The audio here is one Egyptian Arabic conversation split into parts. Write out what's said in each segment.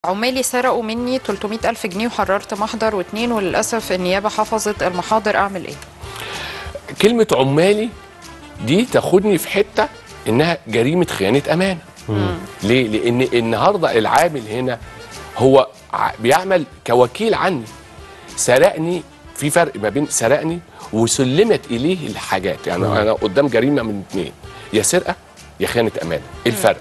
عمالي سرقوا مني 300 ألف جنيه وحررت محضر واتنين وللأسف النيابة حفظت المحاضر أعمل إيه؟ كلمة عمالي دي تاخدني في حتة إنها جريمة خيانة أمانة ليه؟ لأن النهاردة العامل هنا هو ع- بيعمل كوكيل عني سرقني في فرق ما بين سرقني وسلمت إليه الحاجات يعني أنا قدام جريمة من اتنين يا سرقة يا خيانة أمانة إيه الفرق؟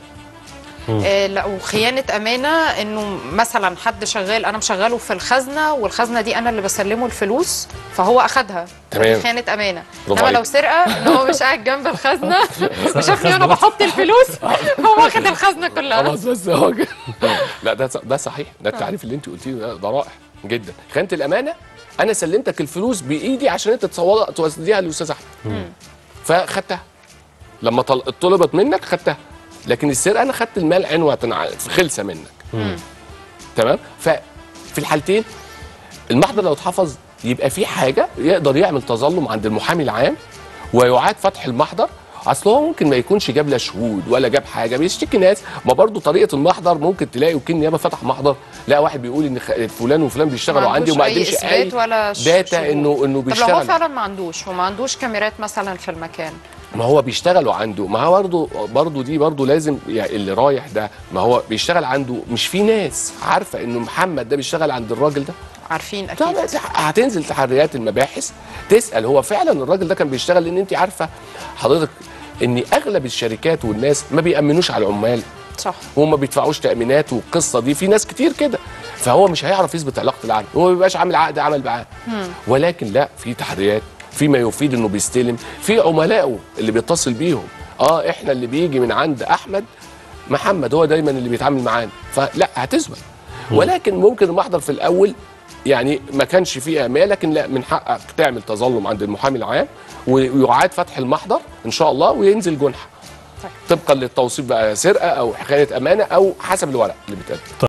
آه لا وخيانة أمانة إنه مثلا حد شغال أنا مشغله في الخزنة والخزنة دي أنا اللي بسلمه الفلوس فهو أخدها تمام. خيانة أمانة برافو إنما لو عليك. سرقة إن هو مش قاعد جنب الخزنة وشافني وأنا بحط الفلوس هو واخد الخزنة كلها خلاص بس هو كده. لا ده ده صحيح ده التعريف اللي انت قلتيه ده, ده رائع جدا خيانه الامانه انا سلمتك الفلوس بايدي عشان انت تصور توديها للاستاذ احمد فخدتها لما طل... طلبت منك خدتها لكن السرقه انا خدت المال عنوه ع- خلسه منك تمام ففي الحالتين المحضر لو اتحفظ يبقى في حاجه يقدر يعمل تظلم عند المحامي العام ويعاد فتح المحضر اصل هو ممكن ما يكونش جاب لا شهود ولا جاب حاجه بيشتكي ناس ما برضو طريقه المحضر ممكن تلاقي وكيل نيابه فتح محضر لا واحد بيقول ان خ- فلان وفلان بيشتغلوا عندي عندوش وما أي قدمش اي إثبات ولا ش- داتا شهود. انه انه طب لو هو بيشتغل فعلا ما عندوش هو ما عندوش كاميرات مثلا في المكان ما هو بيشتغلوا عنده ما هو برضه برضه دي برضه لازم يعني اللي رايح ده ما هو بيشتغل عنده مش في ناس عارفه انه محمد ده بيشتغل عند الراجل ده عارفين طبعا أكيد هتنزل تحريات المباحث تسال هو فعلا الراجل ده كان بيشتغل لان انت عارفه حضرتك ان اغلب الشركات والناس ما بيامنوش على العمال صح وما بيدفعوش تامينات والقصه دي في ناس كتير كده فهو مش هيعرف يثبت علاقه العمل هو ما بيبقاش عامل عقد عمل معاه ولكن لا في تحريات في ما يفيد انه بيستلم في عملائه اللي بيتصل بيهم اه احنا اللي بيجي من عند احمد محمد هو دايما اللي بيتعامل معانا فلا هتثبت ولكن ممكن المحضر في الاول يعني ما كانش فيه امان لكن لا من حقك تعمل تظلم عند المحامي العام ويعاد فتح المحضر ان شاء الله وينزل جنحه طبقا للتوصيف بقى سرقه او خيانه امانه او حسب الورق اللي بيتقدم